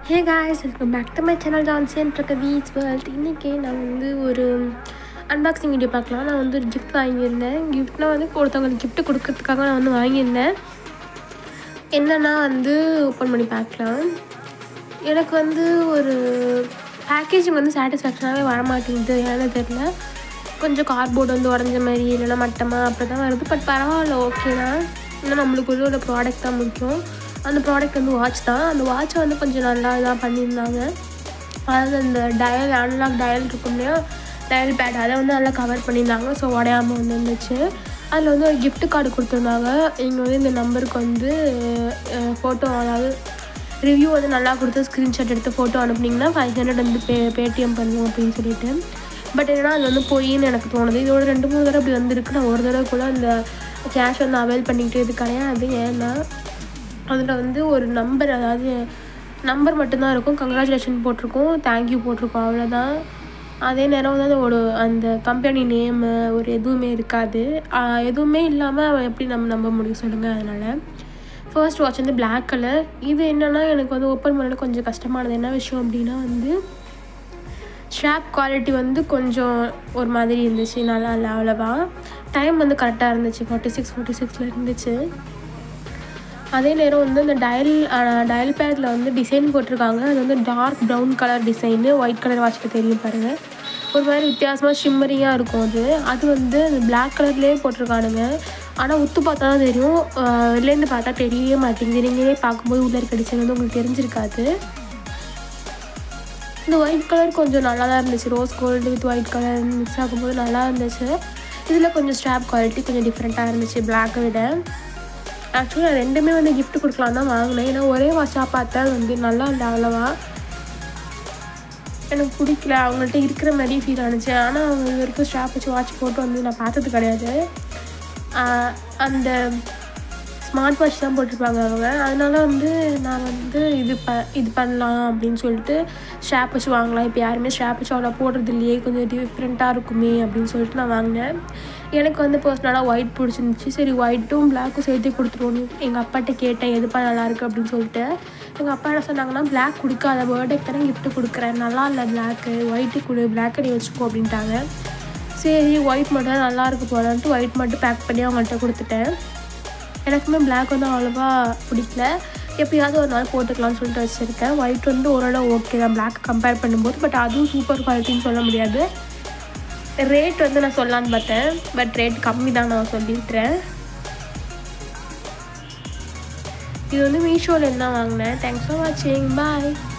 hey guys welcome back to my channel Johnson Pragadeesh world இன்றைக்கி நான் வந்து ஒரு அன்பாக்சிங் வீடியோ பார்க்கலாம் நான் வந்து ஒரு கிஃப்ட் வாங்கியிருந்தேன் கிஃப்ட்னால் வந்து ஒருத்தவங்களுக்கு கிஃப்ட் கொடுக்கறதுக்காக நான் வந்து வாங்கியிருந்தேன் என்னென்னா வந்து ஓப்பன் பண்ணி பார்க்கலாம் எனக்கு வந்து ஒரு பேக்கேஜிங் வந்து சாட்டிஸ்ஃபேக்ஷனாகவே வர மாட்டேங்குது ஏன்னு தெரில கொஞ்சம் கார்ட்போர்டு வந்து உடஞ்ச மாதிரி இல்லைன்னா மட்டமாக அப்படி தான் வருது பட் பரவாயில்ல ஓகே தான் இன்னும் நம்மளுக்கு உள்ள ப்ராடக்ட் தான் முக்கியம் அந்த ப்ராடக்ட் வந்து வாட்ச் தான் அந்த வாட்சை வந்து கொஞ்சம் நல்லா இதாக பண்ணியிருந்தாங்க அதாவது அந்த டயல் அன்லாக் டயல் இருக்கும் இல்லையா டயல் பேட் அதை வந்து நல்லா கவர் பண்ணியிருந்தாங்க ஸோ உடையாமல் வந்து இருந்துச்சு அதில் வந்து ஒரு gift கார்டு கொடுத்துருந்தாங்க இங்கே வந்து இந்த நம்பருக்கு வந்து ஃபோட்டோ அதாவது ரிவ்யூ வந்து நல்லா கொடுத்து ஸ்க்ரீன்ஷாட் எடுத்து ஃபோட்டோ அனுப்புனீங்கன்னா ஃபைவ் ஹண்ட்ரட் வந்து பே பேடிஎம் பண்ணுவோம் அப்படின்னு சொல்லிட்டு பட் என்னன்னா அது வந்து பொய்ன்னு எனக்கு தோணுது இதோட ரெண்டு மூணு தடவை அப்படி வந்திருக்கு நான் ஒரு தடவை கூட அந்த கேஷ் வந்து அவைல் பண்ணிக்கிட்டு இது கிடையாது ஏன்னா அதில் வந்து ஒரு நம்பர் அதாவது நம்பர் மட்டும்தான் இருக்கும் கங்க்ராச்சுலேஷன் போட்டிருக்கோம் தேங்க்யூ போட்டிருக்கோம் அவ்வளோதான் அதே நேரம் வந்து அது ஒரு அந்த கம்பெனி நேமு ஒரு எதுவுமே இருக்காது ஆஹ் எதுவுமே இல்லாமல் எப்படி நம்ம நம்ப முடியும் சொல்லுங்கள் அதனால் ஃபர்ஸ்ட் வாட்ச் வந்து Black கலர் இது என்னென்னா எனக்கு வந்து ஓப்பன் பண்ணது கொஞ்சம் கஷ்டமானது என்ன விஷயம் அப்படின்னா வந்து ஸ்ட்ராப் குவாலிட்டி வந்து கொஞ்சம் ஒரு மாதிரி இருந்துச்சு நல்லா இல்லை அவ்வளோவா டைம் வந்து கரெக்டாக இருந்துச்சு ஃபார்ட்டி சிக்ஸ் ஃபார்ட்டி சிக்ஸில் இருந்துச்சு அதே நேரம் வந்து அந்த டயல் டயல் பேடில் வந்து டிசைன் போட்டிருக்காங்க அது வந்து dark brown colour design white colour வாட்சில் தெரியும் பாருங்கள் ஒரு மாதிரி வித்தியாசமாக ஷிம்மரிங்காக இருக்கும் அது அது வந்து அந்த பிளாக் கலர்லேயே போட்டிருக்கானுங்க ஆனால் உத்து பார்த்தா தான் தெரியும் ஆஹ் வெளிலேருந்து பார்த்தா தெரியவே மாட்டேங்குது நீங்களே பார்க்கும்போது உள்ளே இருக்க டிசைன் வந்து உங்களுக்கு தெரிஞ்சிருக்காது இந்த ஒயிட் கலர் கொஞ்சம் நல்லா தான் இருந்துச்சு rose gold with white colour mix ஆகும்போது நல்லா இருந்துச்சு இதில் கொஞ்சம் ஸ்ட்ராப் குவாலிட்டி கொஞ்சம் டிஃப்ரெண்ட்டாக இருந்துச்சு பிளாக்கை விட ஆக்சுவலி நான் ரெண்டுமே வந்து gift கொடுக்கலாம் தான் வாங்கினேன் ஏன்னா ஒரே வாட்சாக பார்த்தா வந்து நல்லா இல்லை அவ்வளோவா எனக்கு பிடிக்கல அவங்கள்ட்ட இருக்கிற மாதிரி ஃபீல் ஆனிச்சு ஆனால் அவங்க இது வரைக்கும் ஸ்ட்ராப் வச்சு வாட்ச் போட்டு வந்து நான் பார்த்தது கிடையாது ஆஹ் அந்த ஸ்மார்ட் வாட்ச் தான் போட்டிருப்பாங்க அவங்க அதனால வந்து நான் வந்து இது ப இது பண்ணலாம் அப்படின்னு சொல்லிட்டு ஸ்ட்ராப் வச்சு வாங்கலாம் இப்போ யாருமே ஸ்ட்ராப் வச்சு அவ்வளோ போடுறது இல்லையே கொஞ்சம் டிஃப்ரெண்ட்டாக இருக்குமே அப்படின்னு சொல்லிட்டு நான் வாங்கினேன் எனக்கு வந்து பர்சனலாக ஒயிட் பிடிச்சிருந்துச்சு சரி ஒயிட்டும் பிளாக்கும் சேர்த்து கொடுத்துருவோன்னு எங்கள் அப்பாட்ட கேட்டேன் எதுப்பா நல்லாயிருக்கு அப்படின்னு சொல்லிட்டு எங்கள் அப்பா என்ன சொன்னாங்கன்னா பிளாக் கொடுக்காத பர்த்டேக்கு தானே gift கொடுக்குறேன் நல்லா இல்லை பிளாக்கு ஒயிட்டு கொடு பிளாக்கை நீ வச்சுக்கோ அப்படின்ட்டாங்க சரி ஒயிட் மட்டும் தான் நல்லா இருக்கு போலான்ட்டு ஒயிட் மட்டும் பேக் பண்ணி அவங்கள்ட்ட கொடுத்துட்டேன் எனக்குமே பிளாக் வந்து அவ்வளோவா பிடிக்கல எப்பயாவது ஒரு நாள் போட்டுக்கலாம்னு சொல்லிட்டு வச்சுருக்கேன் ஒயிட் வந்து ஓரளவு ஓகே தான் பிளாக் கம்பேர் பண்ணும்போது பட் அதுவும் சூப்பர் குவாலிட்டின்னு சொல்ல முடியாது ரேட் வந்து நான் சொல்லலான்னு பார்த்தேன் பட் ரேட் கம்மி தான் நான் சொல்லிட்டுறேன் இது வந்து மீஷோவில் என்ன வாங்கினேன் தேங்க்ஸ் ஃபார் வாட்சிங் பாய்